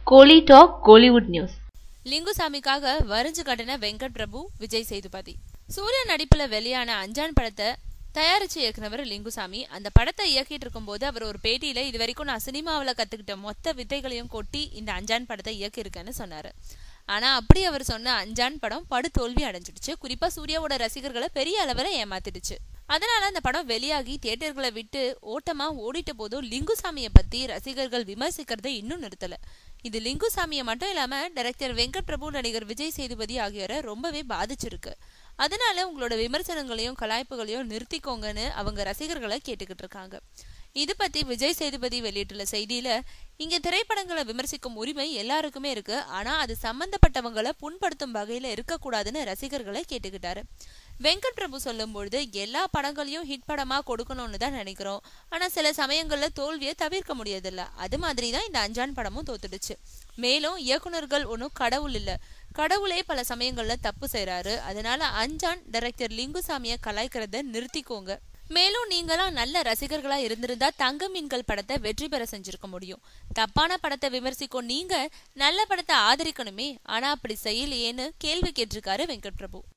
கோலி talk Kollywood news லிங்குசாமிக்காக வரிஞ்சு கட்டின வெங்கட் பிரபு விஜய் சேதுபதி சூர்யா நடிப்புல வெளியான அஞ்சான் படத்தை தயாரிச்சு இயக்குனவர் லிங்குசாமி அந்த படத்தை இயக்கிட்டு இருக்கும்போது அவர் ஒரு பேட்டியில இது வரைக்கும் நான் சினிமாவில் கத்துக்கிட்ட மொத்த வித்தைகளையும் கொட்டி இந்த அஞ்சான் படத்தை இயக்கியிருக்கேன்னு சொன்னாரு ஆனா அப்படி அவர் சொன்ன அஞ்சான் படம் படு தோல்வி அடைஞ்சிடுச்சு குறிப்பா சூர்யாவோட ரசிகர்களை பெரிய அளவில் ஏமாத்திடுச்சு அதனால அந்த படம் வெளியாகி தியேட்டர்களை விட்டு ஓட்டமா ஓடிட்ட போதும் லிங்குசாமியை பத்தி ரசிகர்கள் விமர்சிக்கிறதை இன்னும் நிறுத்தல இது லிங்குசாமியை மட்டும் இல்லாம டைரக்டர் வெங்கட் பிரபு நடிகர் விஜய் சேதுபதி ஆகியோரை ரொம்பவே பாதிச்சிருக்கு அதனால உங்களோட விமர்சனங்களையும் கலாய்ப்புகளையும் நிறுத்திக்கோங்கன்னு அவங்க ரசிகர்களை கேட்டுக்கிட்டு இருக்காங்க இது பத்தி விஜய் சேதுபதி வெளியிட்டுள்ள செய்தியில இங்க திரைப்படங்களை விமர்சிக்கும் உரிமை எல்லாருக்குமே இருக்கு ஆனா அது சம்பந்தப்பட்டவங்களை புண்படுத்தும் வகையில இருக்கக்கூடாதுன்னு ரசிகர்களை கேட்டுக்கிட்டாரு வெங்கட் பிரபு சொல்லும் பொழுது எல்லா படங்களையும் ஹிட் படமா கொடுக்கணும்னு தான் நினைக்கிறோம் ஆனா சில சமயங்கள்ல தோல்வியை தவிர்க்க முடியதில்ல அது மாதிரி தான் இந்த அஞ்சான் படமும் தோத்துடுச்சு மேலும் இயக்குனர்கள் ஒன்றும் கடவுள் இல்ல கடவுளே பல சமயங்கள்ல தப்பு செய்யறாரு அதனால அஞ்சான் டைரக்டர் லிங்குசாமியை கலாய்க்கிறத நிறுத்திக்கோங்க மேலும் நீங்களாம் நல்ல ரசிகர்களா இருந்திருந்தா தங்க மீன்கள் படத்தை வெற்றி பெற செஞ்சிருக்க முடியும் தப்பான படத்தை விமர்சிக்கும் நீங்க நல்ல படத்தை ஆதரிக்கணுமே ஆனா அப்படி செய்யலையேன்னு கேள்வி கேட்டிருக்காரு வெங்கட் பிரபு